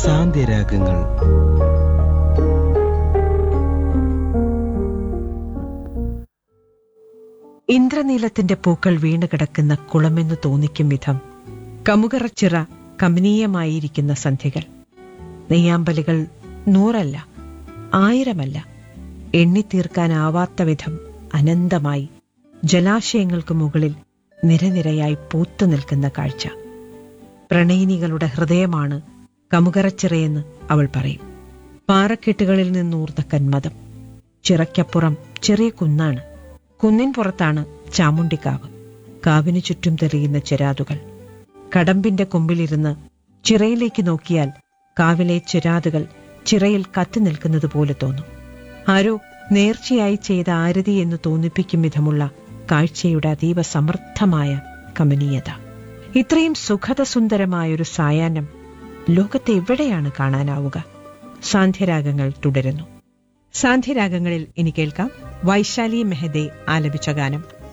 സാന്ത്യരാഗങ്ങൾ ഇന്ദ്രനീലത്തിന്റെ പൂക്കൾ വീണുകിടക്കുന്ന കുളമെന്ന് തോന്നിക്കും വിധം കമുകറച്ചിറ കമനീയമായിരിക്കുന്ന സന്ധ്യകൾ നെയ്യാമ്പലുകൾ നൂറല്ല ആയിരമല്ല എണ്ണിത്തീർക്കാനാവാത്ത വിധം അനന്തമായി ജലാശയങ്ങൾക്ക് മുകളിൽ നിരനിരയായി പൂത്തു നിൽക്കുന്ന കാഴ്ച പ്രണയിനികളുടെ ഹൃദയമാണ് കമുകറച്ചിറയെന്ന് അവൾ പറയും പാറക്കെട്ടുകളിൽ നിന്നൂർന്ന കന്മതം ചിറയ്ക്കപ്പുറം ചെറിയ കുന്നാണ് കുന്നിൻ പുറത്താണ് ചാമുണ്ടിക്കാവ് കാവിനു ചുറ്റും തെളിയുന്ന ചെരാതുകൾ കടമ്പിന്റെ കൊമ്പിലിരുന്ന് ചിറയിലേക്ക് നോക്കിയാൽ കാവിലെ ചെരാതുകൾ ചിറയിൽ കത്തി നിൽക്കുന്നത് പോലെ തോന്നും ആരോ നേർച്ചയായി ചെയ്ത ആരതി എന്ന് തോന്നിപ്പിക്കും വിധമുള്ള കാഴ്ചയുടെ അതീവ സമർത്ഥമായ കമനീയത ഇത്രയും സുഖദസുന്ദരമായൊരു സായാഹ്നം ലോകത്തെ എവിടെയാണ് കാണാനാവുക സാന്ധ്യരാഗങ്ങൾ തുടരുന്നു സാന്ധ്യരാഗങ്ങളിൽ ഇനി കേൾക്കാം വൈശാലി മെഹദെ ആലപിച്ച ഗാനം